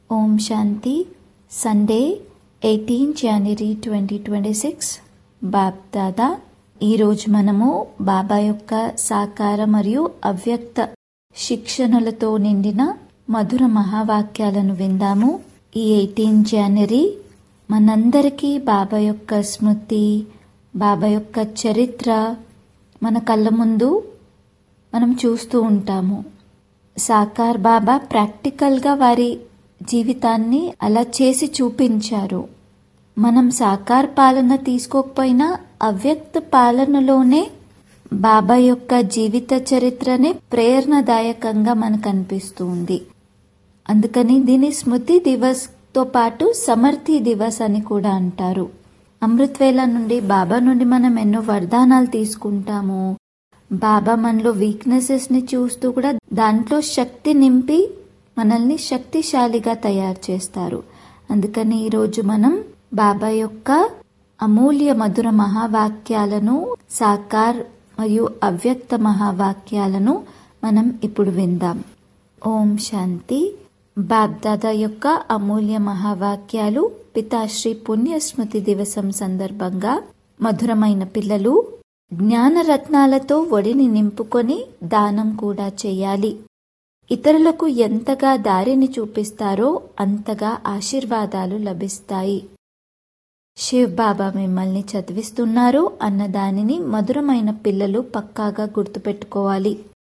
ఓం Shanti Sunday eighteen January twenty twenty six Bap Dada ఈరోజు మనము బాబా యొక్క సాకార మరియు అవ్యక్త శిక్షణలతో నిండిన మధుర మహావాక్యాలను విందాము ఈ ఎయిటీన్ జనవరి మనందరికీ బాబా యొక్క స్మృతి బాబా యొక్క చరిత్ర మన కళ్ళ ముందు మనం చూస్తూ ఉంటాము సాకార్ బాబా ప్రాక్టికల్గా వారి జీవితాన్ని అలా చేసి చూపించారు మనం సాకార్ పాలన తీసుకోకపోయినా అవ్యక్త పాలనలోనే బాబా యొక్క జీవిత చరిత్రనే ప్రేరణదాయకంగా మనకు అనిపిస్తూ ఉంది అందుకని దీని స్మృతి దివస్ తో పాటు సమర్థి దివస్ అని కూడా అంటారు అమృత్వేల నుండి బాబా నుండి మనం ఎన్నో వరదానాలు తీసుకుంటాము బాబా మనలో వీక్నెసెస్ ని చూస్తూ కూడా దాంట్లో శక్తి నింపి మనల్ని శక్తిశాలిగా తయారు చేస్తారు అందుకని ఈరోజు మనం బాబా యొక్క అమూల్య మధుర మహావాక్యాలను సాకార్ మరియు అవ్యక్త మహావాక్యాలను మనం ఇప్పుడు విందాం ఓం శాంతి బాబ్దాదా యొక్క అమూల్య మహావాక్యాలు పితాశ్రీ పుణ్యస్మృతి దివసం సందర్భంగా మధురమైన పిల్లలు జ్ఞానరత్నాలతో ఒడిని నింపుకొని దానం కూడా చేయాలి ఇతరులకు ఎంతగా దారిని చూపిస్తారో అంతగా ఆశీర్వాదాలు లభిస్తాయి శివ్ బాబా మిమ్మల్ని చదివిస్తున్నారు అన్న దానిని మధురమైన పిల్లలు పక్కాగా గుర్తుపెట్టుకోవాలి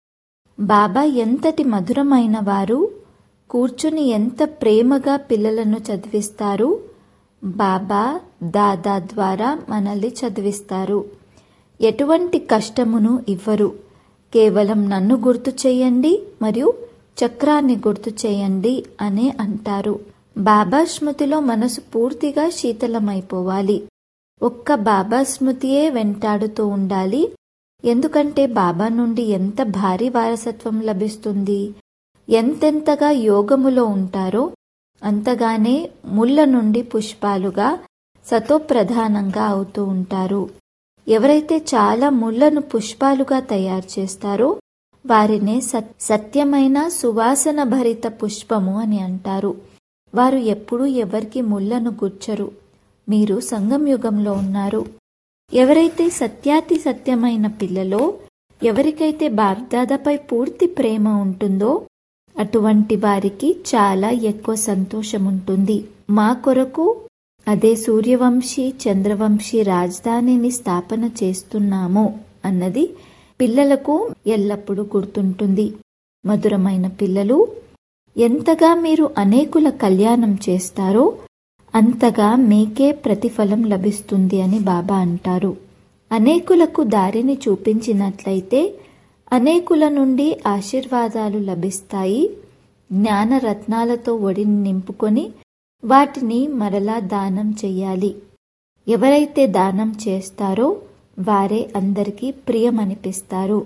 బాబా ఎంతటి మధురమైన వారు కూర్చుని ఎంత ప్రేమగా పిల్లలను చదివిస్తారు బాబా దాదా ద్వారా మనల్ని చదివిస్తారు ఎటువంటి కష్టమును ఇవ్వరు కేవలం నన్ను గుర్తు చేయండి మరియు చక్రాన్ని గుర్తు చేయండి అనే అంటారు బాబా స్మృతిలో మనసు పూర్తిగా శీతలమైపోవాలి ఒక్క బాబా స్మృతియే వెంటాడుతూ ఉండాలి ఎందుకంటే బాబా నుండి ఎంత భారీ వారసత్వం లభిస్తుంది ఎంతెంతగా యోగములో ఉంటారో అంతగానే ముళ్ళ నుండి పుష్పాలుగా సతోప్రధానంగా అవుతూ ఉంటారు ఎవరైతే చాలా ముళ్లను పుష్పాలుగా తయారు చేస్తారో వారినే సత్యమైన సువాసన భరిత పుష్పము అని అంటారు వారు ఎప్పుడూ ఎవరికి ముళ్లను గుచ్చరు మీరు సంగంయుగంలో ఉన్నారు ఎవరైతే సత్యాతి సత్యమైన పిల్లలో ఎవరికైతే బాబ్దాదాపై పూర్తి ప్రేమ ఉంటుందో అటువంటి వారికి చాలా ఎక్కువ సంతోషం ఉంటుంది మా కొరకు అదే సూర్యవంశీ చంద్రవంశీ రాజధానిని స్థాపన చేస్తున్నాము అన్నది పిల్లలకు ఎల్లప్పుడూ గుర్తుంటుంది మధురమైన పిల్లలు ఎంతగా మీరు అనేకుల కళ్యాణం చేస్తారో అంతగా మీకే ప్రతిఫలం లభిస్తుంది అని బాబా అంటారు అనేకులకు దారిని చూపించినట్లయితే అనేకుల నుండి ఆశీర్వాదాలు లభిస్తాయి జ్ఞాన రత్నాలతో ఒడిని నింపుకొని వాటిని మరలా దానం చెయ్యాలి ఎవరైతే దానం చేస్తారో వారే అందరికీ ప్రియమనిపిస్తారు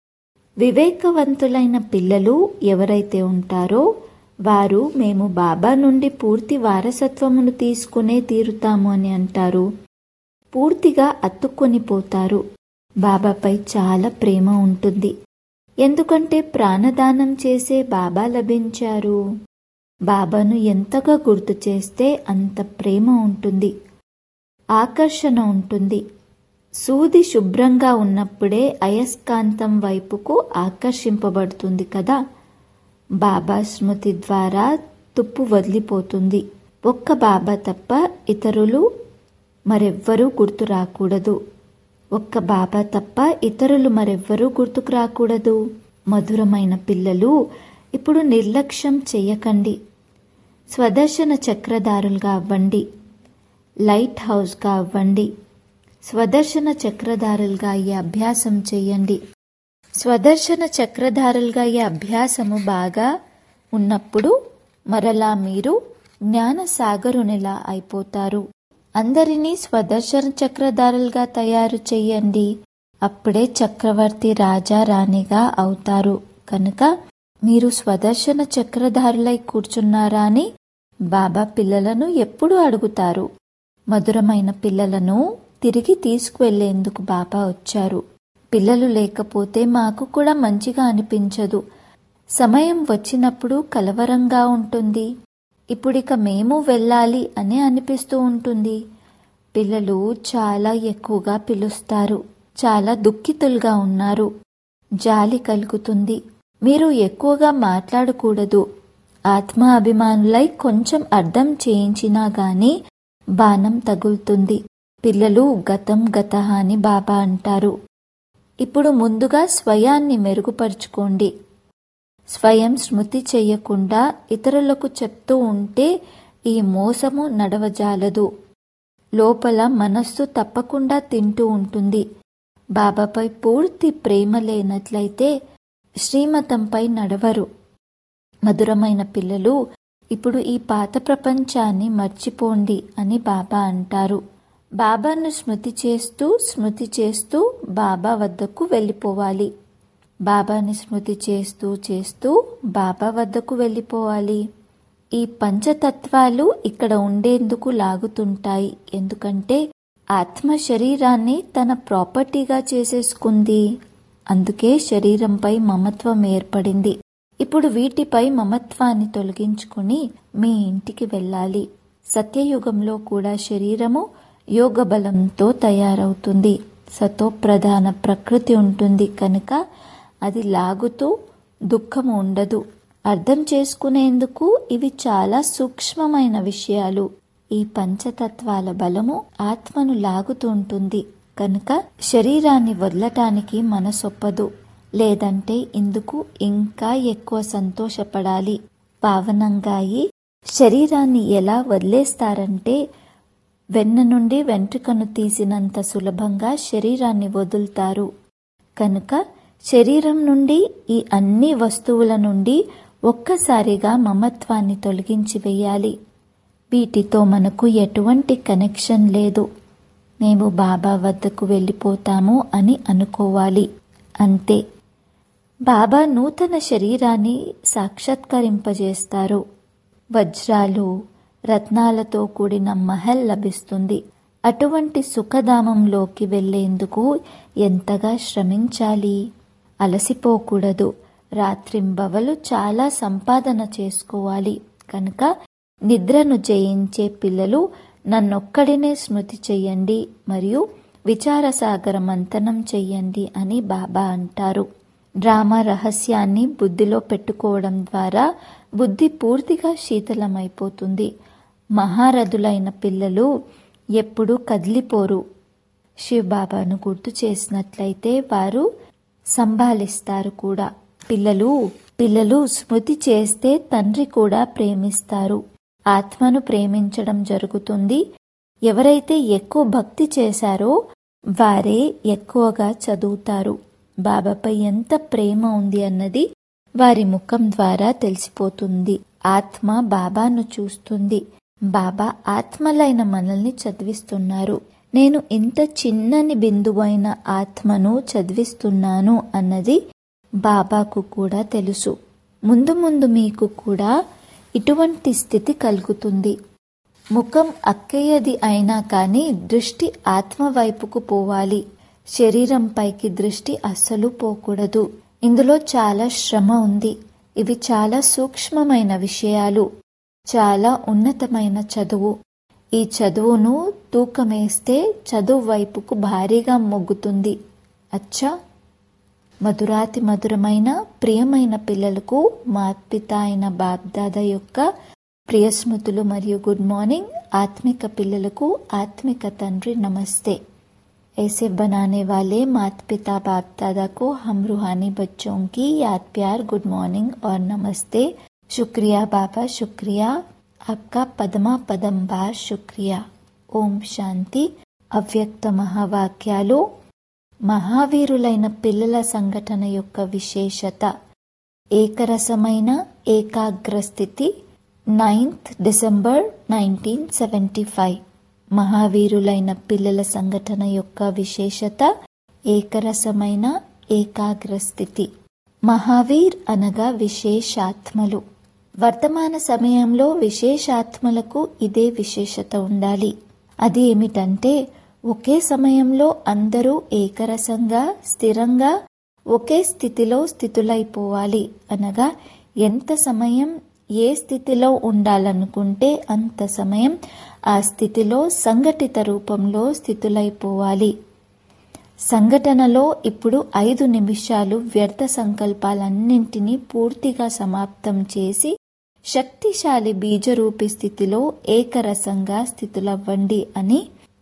వివేకవంతులైన పిల్లలు ఎవరైతే ఉంటారో వారు మేము బాబా నుండి పూర్తి వారసత్వమును తీసుకునే తీరుతాము అని అంటారు పూర్తిగా అత్తుకొని పోతారు బాబాపై చాలా ప్రేమ ఉంటుంది ఎందుకంటే ప్రాణదానం చేసే బాబా లభించారు బాబాను ఎంతగా గుర్తు చేస్తే అంత ప్రేమ ఉంటుంది ఆకర్షణ ఉంటుంది సూది శుభ్రంగా ఉన్నప్పుడే అయస్కాంతం వైపుకు ఆకర్షింపబడుతుంది కదా బాబా స్మృతి ద్వారా తుప్పు వదిలిపోతుంది ఒక్క బాబా తప్ప ఇతరులు మరెవ్వరూ గుర్తు రాకూడదు ఒక్క బాబా తప్ప ఇతరులు మరెవ్వరూ గుర్తుకు రాకూడదు మధురమైన పిల్లలు ఇప్పుడు నిర్లక్ష్యం చెయ్యకండి స్వదర్శన చక్రధారులుగా అవ్వండి లైట్ హౌస్గా అవ్వండి స్వదర్శన చక్రధారులుగా అయ్యే అభ్యాసం చేయండి స్వదర్శన చక్రధారులుగా అయ్యే అభ్యాసము బాగా ఉన్నప్పుడు మరలా మీరు జ్ఞాన సాగరునిలా అయిపోతారు అందరినీ స్వదర్శన చక్రధారులుగా తయారు చెయ్యండి అప్పుడే చక్రవర్తి రాజా రాణిగా అవుతారు కనుక మీరు స్వదర్శన చక్రధారులై కూర్చున్నారా అని బాబా పిల్లలను ఎప్పుడు అడుగుతారు మధురమైన పిల్లలను తిరిగి తీసుకువెళ్లేందుకు బాబా వచ్చారు పిల్లలు లేకపోతే మాకు కూడా మంచిగా అనిపించదు సమయం వచ్చినప్పుడు కలవరంగా ఉంటుంది ఇప్పుడిక మేము వెళ్ళాలి అని అనిపిస్తూ ఉంటుంది పిల్లలు చాలా ఎక్కువగా పిలుస్తారు చాలా దుఃఖితులుగా ఉన్నారు జాలి కలుగుతుంది మీరు ఎక్కువగా మాట్లాడకూడదు ఆత్మ అభిమానులై కొంచెం అర్థం చేయించినా గాని బాణం తగులుతుంది పిల్లలు గతం గత అని బాబా అంటారు ఇప్పుడు ముందుగా స్వయాన్ని మెరుగుపరుచుకోండి స్వయం స్మృతి చెయ్యకుండా ఇతరులకు చెప్తూ ఉంటే ఈ మోసము నడవజాలదు లోపల మనస్సు తప్పకుండా తింటూ ఉంటుంది బాబాపై పూర్తి ప్రేమ లేనట్లయితే శ్రీమతంపై నడవరు మధురమైన పిల్లలు ఇప్పుడు ఈ పాత ప్రపంచాన్ని మర్చిపోండి అని బాబా అంటారు బాబాను స్మృతి చేస్తూ స్మృతి చేస్తూ బాబా వద్దకు వెళ్ళిపోవాలి బాబాని స్మృతి చేస్తూ చేస్తూ బాబా వద్దకు వెళ్ళిపోవాలి ఈ పంచతత్వాలు ఇక్కడ ఉండేందుకు లాగుతుంటాయి ఎందుకంటే ఆత్మ శరీరాన్ని తన ప్రాపర్టీగా చేసేసుకుంది అందుకే శరీరంపై మమత్వం ఏర్పడింది ఇప్పుడు వీటిపై మమత్వాన్ని తొలగించుకుని మీ ఇంటికి వెళ్ళాలి సత్యయుగంలో కూడా శరీరము యోగ బలంతో తయారవుతుంది సతో ప్రధాన ప్రకృతి ఉంటుంది కనుక అది లాగుతూ దుఃఖము ఉండదు అర్థం చేసుకునేందుకు ఇవి చాలా సూక్ష్మమైన విషయాలు ఈ పంచతత్వాల బలము ఆత్మను లాగుతుంటుంది కనుక శరీరాన్ని వదలటానికి మనసొప్పదు లేదంటే ఇందుకు ఇంకా ఎక్కువ సంతోషపడాలి పావనంగాయి శరీరాన్ని ఎలా వదిలేస్తారంటే వెన్న నుండి వెంట్రుకను తీసినంత సులభంగా శరీరాన్ని వదులుతారు కనుక శరీరం నుండి ఈ అన్ని వస్తువుల నుండి ఒక్కసారిగా మమత్వాన్ని తొలగించి వేయాలి వీటితో మనకు ఎటువంటి కనెక్షన్ లేదు మేము బాబా వద్దకు వెళ్ళిపోతాము అని అనుకోవాలి అంతే బాబా నూతన శరీరాన్ని సాక్షాత్కరింపజేస్తారు వజ్రాలు రత్నాలతో కూడిన మహల్ లభిస్తుంది అటువంటి సుఖధామంలోకి వెళ్లేందుకు ఎంతగా శ్రమించాలి అలసిపోకూడదు రాత్రింబవలు చాలా సంపాదన చేసుకోవాలి కనుక నిద్రను జయించే పిల్లలు నన్నొక్కడినే స్మృతి చెయ్యండి మరియు విచారసాగర మంతనం చెయ్యండి అని బాబా అంటారు డ్రామా రహస్యాన్ని బుద్ధిలో పెట్టుకోవడం ద్వారా బుద్ధి పూర్తిగా శీతలమైపోతుంది మహారథులైన పిల్లలు ఎప్పుడూ కదిలిపోరు శివబాబాను గుర్తు చేసినట్లయితే వారు సంభాలిస్తారు కూడా పిల్లలు పిల్లలు స్మృతి చేస్తే తండ్రి కూడా ప్రేమిస్తారు ఆత్మను ప్రేమించడం జరుగుతుంది ఎవరైతే ఎక్కువ భక్తి చేశారో వారే ఎక్కువగా చదువుతారు బాబాపై ఎంత ప్రేమ ఉంది అన్నది వారి ముఖం ద్వారా తెలిసిపోతుంది ఆత్మ బాబాను చూస్తుంది బాబా ఆత్మలైన మనల్ని చదివిస్తున్నారు నేను ఇంత చిన్నని బిందువైన ఆత్మను చదివిస్తున్నాను అన్నది బాబాకు కూడా తెలుసు ముందు ముందు మీకు కూడా ఇటువంటి స్థితి కలుగుతుంది ముఖం అక్కయ్యది అయినా కానీ దృష్టి ఆత్మ వైపుకు పోవాలి శరీరం పైకి దృష్టి అస్సలు పోకూడదు ఇందులో చాలా శ్రమ ఉంది ఇవి చాలా సూక్ష్మమైన విషయాలు చాలా ఉన్నతమైన చదువు ఈ చదువును తూకమేస్తే చదువు వైపుకు భారీగా మొగ్గుతుంది అచ్చా మధురాతి మధురమైన ప్రియమైన పిల్లలకు మాత్పిత అయిన బాబ్దాద యొక్క ప్రియ స్మృతులు మరియు గుడ్ మార్నింగ్ ఆత్మిక పిల్లలకు ఆత్మిక తండ్రి నమస్తే ऐसे बनाने वाले माता पिता बाप दादा को हम रूहानी बच्चों की याद प्यार गुड मॉर्निंग और नमस्ते शुक्रिया बाबा शुक्रिया आपका పదమా పదం బార్ శుక్రియా ఓం శాంతి అవ్యక్త మహావాక్యాలు మహావీరులైన పిల్లల సంఘటన యొక్క విశేషత ఏకరసమైన ఏకాగ్ర స్థితి ninth December nineteen seventy five మహావీరులైన పిల్లల సంఘటన యొక్క విశేషత ఏకరసమైన ఏకాగ్ర స్థితి మహావీర్ అనగా విశేషాత్మలు వర్తమాన సమయంలో విశేషాత్మలకు ఇదే విశేషత ఉండాలి అది ఏమిటంటే ఒకే సమయంలో అందరూ ఏకరసంగా స్థిరంగా ఒకే స్థితిలో స్థితులైపోవాలి అనగా ఎంత సమయం ఏ స్థితిలో ఉండాలనుకుంటే అంత సమయం ఆ స్థితిలో సంఘటిత రూపంలో స్థితులైపోవాలి సంఘటనలో ఇప్పుడు ఐదు నిమిషాలు వ్యర్థ సంకల్పాలన్నింటినీ పూర్తిగా సమాప్తం చేసి శక్తిశాలి బీజరూపి స్థితిలో ఏకరసంగా స్థితులవ్వండి అని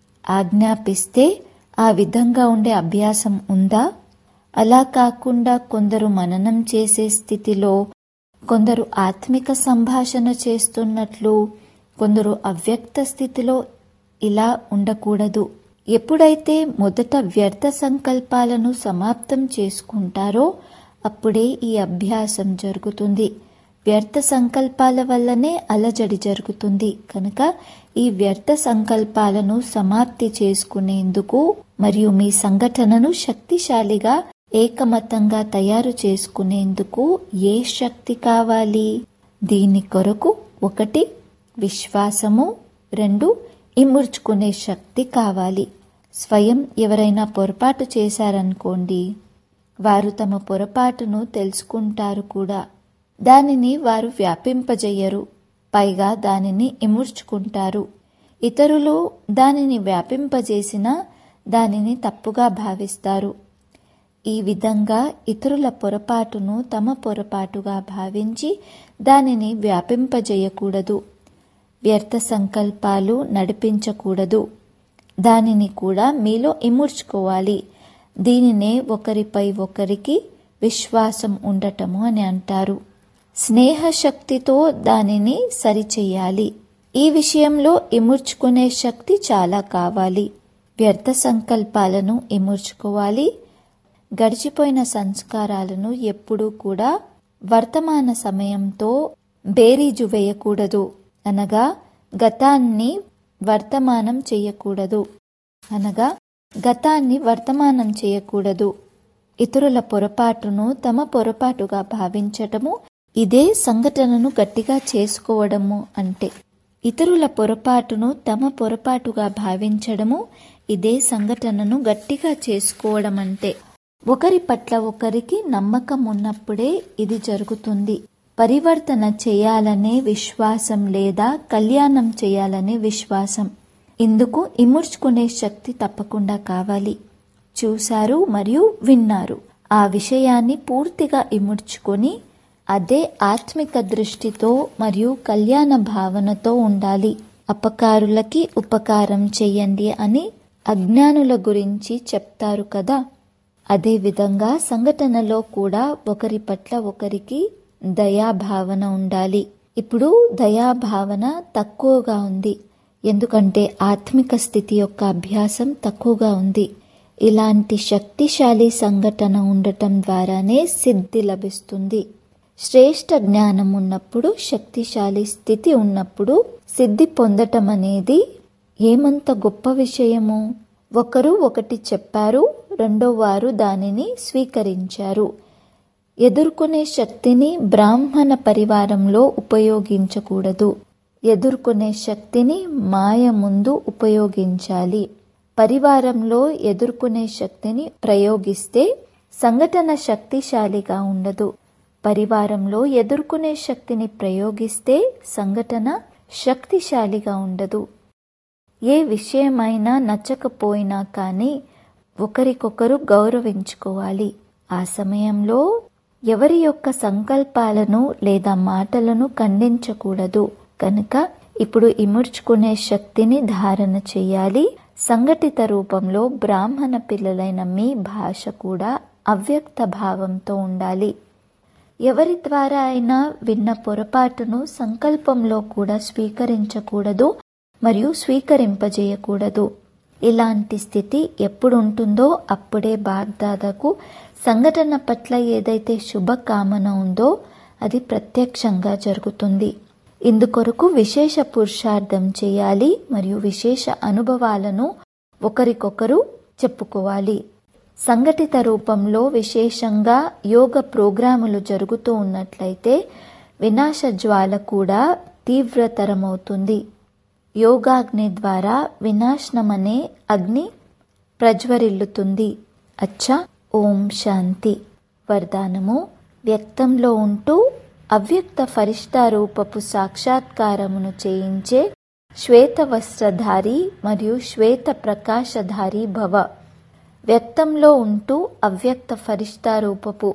ఆజ్ఞాపిస్తే ఆ విధంగా ఉండే అభ్యాసం ఉందా అలా కాకుండా కొందరు మననం చేసే స్థితిలో కొందరు ఆత్మిక సంభాషణ చేస్తున్నట్లు కొందరు అవ్యక్త స్థితిలో ఇలా ఉండకూడదు ఎప్పుడైతే మొదట వ్యర్థ సంకల్పాలను సమాప్తం చేసుకుంటారో అప్పుడే ఈ అభ్యాసం జరుగుతుంది వ్యర్థ సంకల్పాల వల్లనే అలజడి జరుగుతుంది కనుక ఈ వ్యర్థ సంకల్పాలను సమాప్తి చేసుకునేందుకు మరియు మీ సంఘటనను శక్తిశాలిగా ఏకమతంగా తయారు చేసుకునేందుకు ఏ శక్తి కావాలి దీని కొరకు ఒకటి విశ్వాసము రెండు ఇముడ్చుకునే శక్తి కావాలి స్వయం ఎవరైనా పొరపాటు చేశారనుకోండి వారు తమ పొరపాటును తెలుసుకుంటారు కూడా దానిని వారు వ్యాపింపజేయరు పైగా దానిని ఇముడ్చుకుంటారు ఇతరులు దానిని వ్యాపింపజేసినా దానిని తప్పుగా భావిస్తారు ఈ విధంగా ఇతరుల పొరపాటును తమ పొరపాటుగా భావించి దానిని వ్యాపింపజేయకూడదు వ్యర్థ సంకల్పాలు నడిపించకూడదు దానిని కూడా మీలో ఇముడ్చుకోవాలి దీనినే ఒకరిపై ఒకరికి విశ్వాసం ఉండటము అని అంటారు స్నేహశక్తితో దానిని సరిచెయ్యాలి ఈ విషయంలో ఇముడ్చుకునే శక్తి చాలా కావాలి వ్యర్థ సంకల్పాలను ఇముడ్చుకోవాలి గడిచిపోయిన సంస్కారాలను ఎప్పుడూ కూడా వర్తమాన సమయంతో బేరీజు వేయకూడదు అనగా గతాన్ని వర్తమానం చేయకూడదు అనగా గతాన్ని వర్తమానం చేయకూడదు ఇతరుల పొరపాటును తమ పొరపాటుగా భావించటము ఇదే సంఘటనను గట్టిగా చేసుకోవడము అంటే ఇతరుల పొరపాటును తమ పొరపాటుగా భావించడము ఇదే సంఘటనను గట్టిగా చేసుకోవడం అంటే ఒకరి పట్ల ఒకరికి నమ్మకం ఉన్నప్పుడే ఇది జరుగుతుంది పరివర్తన చేయాలనే విశ్వాసం లేదా కళ్యాణం చేయాలనే విశ్వాసం ఇందుకు ఇముడ్చుకునే శక్తి తప్పకుండా కావాలి చూశారు మరియు విన్నారు ఆ విషయాన్ని పూర్తిగా ఇముడ్చుకొని అదే ఆత్మిక దృష్టితో మరియు కళ్యాణ భావనతో ఉండాలి అపకారులకి ఉపకారం చెయ్యండి అని అజ్ఞానుల గురించి చెప్తారు కదా అదేవిధంగా సంఘటనలో కూడా ఒకరి పట్ల ఒకరికి దయాభావన ఉండాలి ఇప్పుడు దయాభావన తక్కువగా ఉంది ఎందుకంటే ఆత్మిక స్థితి యొక్క అభ్యాసం తక్కువగా ఉంది ఇలాంటి శక్తిశాలి సంఘటన ఉండటం ద్వారానే సిద్ధి లభిస్తుంది శ్రేష్ట జ్ఞానం ఉన్నప్పుడు శక్తిశాలి స్థితి ఉన్నప్పుడు సిద్ధి పొందటం అనేది ఏమంత గొప్ప విషయము ఒకరు ఒకటి చెప్పారు రెండో వారు దానిని స్వీకరించారు ఎదుర్కొనే శక్తిని బ్రాహ్మణ పరివారంలో ఉపయోగించకూడదు ఎదుర్కొనే శక్తిని మాయ ముందు ఉపయోగించాలి పరివారంలో ఎదుర్కొనే శక్తిని ప్రయోగిస్తే సంఘటన శక్తిశాలిగా ఉండదు పరివారంలో ఎదుర్కొనే శక్తిని ప్రయోగిస్తే సంఘటన శక్తిశాలిగా ఉండదు ఏ విషయమైనా నచ్చకపోయినా కానీ ఒకరికొకరు గౌరవించుకోవాలి ఆ సమయంలో ఎవరి యొక్క సంకల్పాలను లేదా మాటలను ఖండించకూడదు కనుక ఇప్పుడు ఇముడ్చుకునే శక్తిని ధారణ చేయాలి సంఘటిత రూపంలో బ్రాహ్మణ పిల్లలైన మీ భాష కూడా అవ్యక్త భావంతో ఉండాలి ఎవరి ద్వారా అయినా విన్న పొరపాటును సంకల్పంలో కూడా స్వీకరించకూడదు మరియు స్వీకరింపజేయకూడదు ఇలాంటి స్థితి ఎప్పుడు ఉంటుందో అప్పుడే బాగ్దాదకు సంఘటన పట్ల ఏదైతే శుభకామన ఉందో అది ప్రత్యక్షంగా జరుగుతుంది ఇందుకొరకు విశేష పురుషార్థం చేయాలి మరియు విశేష అనుభవాలను ఒకరికొకరు చెప్పుకోవాలి సంఘటిత రూపంలో విశేషంగా యోగ ప్రోగ్రాములు జరుగుతూ ఉన్నట్లయితే వినాశ జ్వాల కూడా తీవ్రతరమవుతుంది యోగాగ్ని ద్వారా వినాశనమనే అగ్ని ప్రజ్వరిల్లుతుంది అచ్చా ఓం శాంతి వరదానము వ్యక్తంలో ఉంటూ అవ్యక్త ఫరిష్తా రూపపు సాక్షాత్కారమును చేయించే శ్వేత వస్త్రధారి మరియు శ్వేత ప్రకాశధారి భవ వ్యక్తంలో ఉంటూ అవ్యక్త ఫరిష్తా రూపపు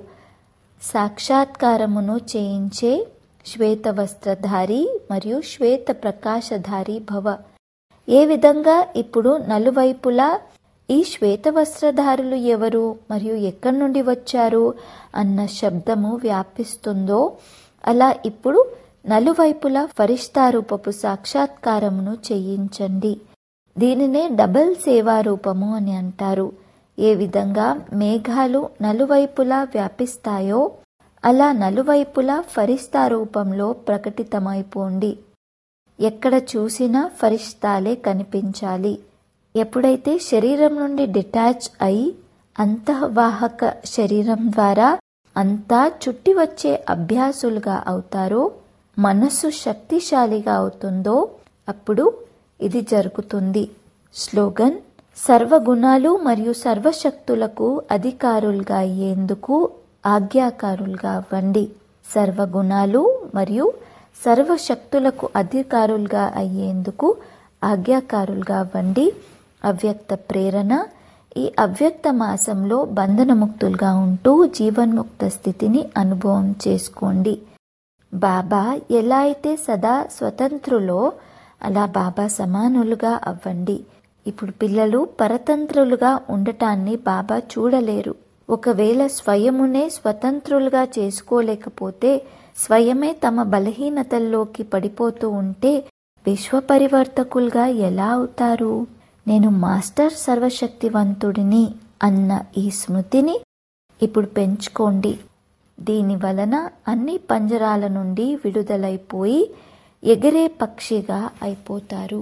సాక్షాత్కారమును చేయించే శ్వేత వస్త్రధారి మరియు శ్వేత ప్రకాశధారి భవ ఏ విధంగా ఇప్పుడు నలువైపులా ఈ శ్వేత వస్త్రధారులు ఎవరు మరియు ఎక్కడి నుండి వచ్చారు అన్న శబ్దము వ్యాపిస్తుందో అలా ఇప్పుడు నలువైపులా ఫరిష్టారూపపు సాక్షాత్కారమును చేయించండి దీనినే డబల్ సేవారూపము అని అంటారు ఏ విధంగా మేఘాలు నలువైపులా వ్యాపిస్తాయో అలా నలువైపులా ఫరిస్తా రూపంలో ప్రకటితమైపోండి ఎక్కడ చూసినా ఫరిస్తాలే కనిపించాలి ఎప్పుడైతే శరీరం నుండి డిటాచ్ అయి అంతఃవాహక శరీరం ద్వారా అంతా చుట్టి వచ్చే అభ్యాసులుగా అవుతారో మనస్సు శక్తిశాలిగా అవుతుందో అప్పుడు ఇది జరుగుతుంది స్లోగన్ సర్వగుణాలు మరియు సర్వశక్తులకు అధికారులుగా అయ్యేందుకు ఆజ్ఞాకారులుగా అవ్వండి సర్వగుణాలు మరియు సర్వశక్తులకు అధికారులుగా అయ్యేందుకు ఆజ్ఞాకారులుగా అవ్వండి అవ్యక్త ప్రేరణ ఈ అవ్యక్త మాసంలో బంధనముక్తులుగా ఉంటూ జీవన్ముక్త స్థితిని అనుభవం చేసుకోండి బాబా ఎలా అయితే సదా స్వతంత్రులో అలా బాబా సమానులుగా అవ్వండి ఇప్పుడు పిల్లలు పరతంత్రులుగా ఉండటాన్ని బాబా చూడలేరు ఒకవేళ స్వయమునే స్వతంత్రులుగా చేసుకోలేకపోతే స్వయమే తమ బలహీనతల్లోకి పడిపోతూ ఉంటే విశ్వ పరివర్తకులుగా ఎలా అవుతారు నేను మాస్టర్ సర్వశక్తివంతుడిని అన్న ఈ స్మృతిని ఇప్పుడు పెంచుకోండి దీని వలన అన్ని పంజరాల నుండి విడుదలైపోయి ఎగిరే పక్షిగా అయిపోతారు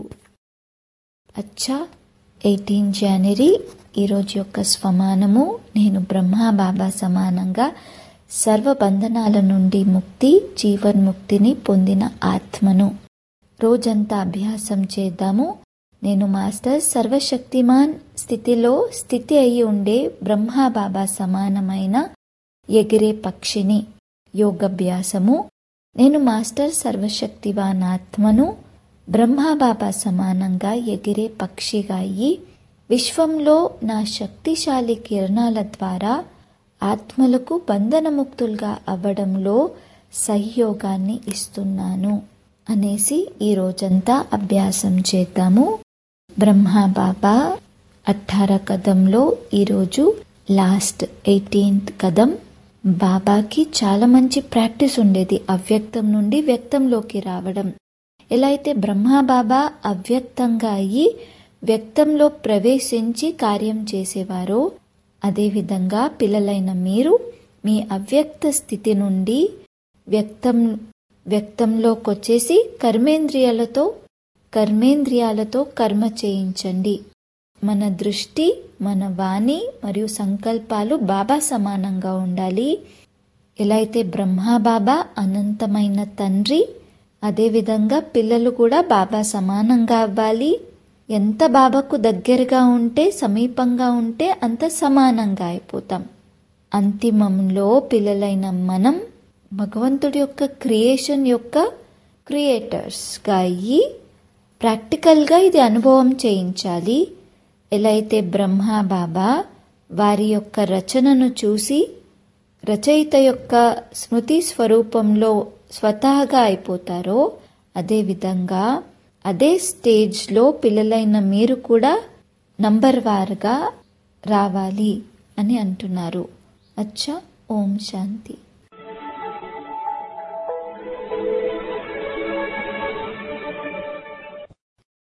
అచ్చా ఎయిటీన్ జనవరి ఈరోజు యొక్క స్వమానము నేను బ్రహ్మా బాబా సమానంగా సర్వబంధనాల నుండి ముక్తి జీవన్ముక్తిని పొందిన ఆత్మను రోజంతా అభ్యాసం చేద్దాము నేను మాస్టర్ సర్వశక్తిమాన్ స్థితిలో స్థితి అయి ఉండే బ్రహ్మా బాబా సమానమైన ఎగిరే పక్షిని యోగభ్యాసము నేను మాస్టర్ సర్వశక్తివాన్ ఆత్మను బ్రహ్మాబాబా సమానంగా ఎగిరే పక్షిగా అయ్యి విశ్వంలో నా శక్తిశాలి కిరణాల ద్వారా ఆత్మలకు బంధనముక్తులుగా అవ్వడంలో సహయోగాన్ని ఇస్తున్నాను అనేసి ఈ రోజంతా అభ్యాసం చేద్దాము బ్రహ్మాబాబా అఠార కదంలో ఈరోజు లాస్ట్ ఎయిటీన్త్ కదం బాబాకి చాలా మంచి ప్రాక్టీస్ ఉండేది అవ్యక్తం నుండి వ్యక్తంలోకి రావడం ఎలా అయితే బ్రహ్మాబాబా అవ్యక్తంగా అయ్యి వ్యక్తంలో ప్రవేశించి కార్యం చేసేవారో అదేవిధంగా పిల్లలైన మీరు మీ అవ్యక్త స్థితి నుండి వ్యక్తం వ్యక్తంలోకి వచ్చేసి కర్మేంద్రియాలతో కర్మేంద్రియాలతో కర్మ చేయించండి మన దృష్టి మన వాణి మరియు సంకల్పాలు బాబా సమానంగా ఉండాలి ఎలా అయితే బ్రహ్మా బాబా అనంతమైన తండ్రి అదేవిధంగా పిల్లలు కూడా బాబా సమానంగా అవ్వాలి ఎంత బాబాకు దగ్గరగా ఉంటే సమీపంగా ఉంటే అంత సమానంగా అయిపోతాం అంతిమంలో పిల్లలైన మనం భగవంతుడి యొక్క క్రియేషన్ యొక్క క్రియేటర్స్గా అయ్యి ప్రాక్టికల్గా ఇది అనుభవం చేయించాలి ఎలా అయితే బ్రహ్మ బాబా వారి యొక్క రచనను చూసి రచయిత యొక్క స్మృతి స్వరూపంలో స్వతహాగా అయిపోతారో అదేవిధంగా అదే స్టేజ్లో పిల్లలైన మీరు కూడా నంబర్ వారుగా రావాలి అని అంటున్నారు అచ్చా ఓం శాంతి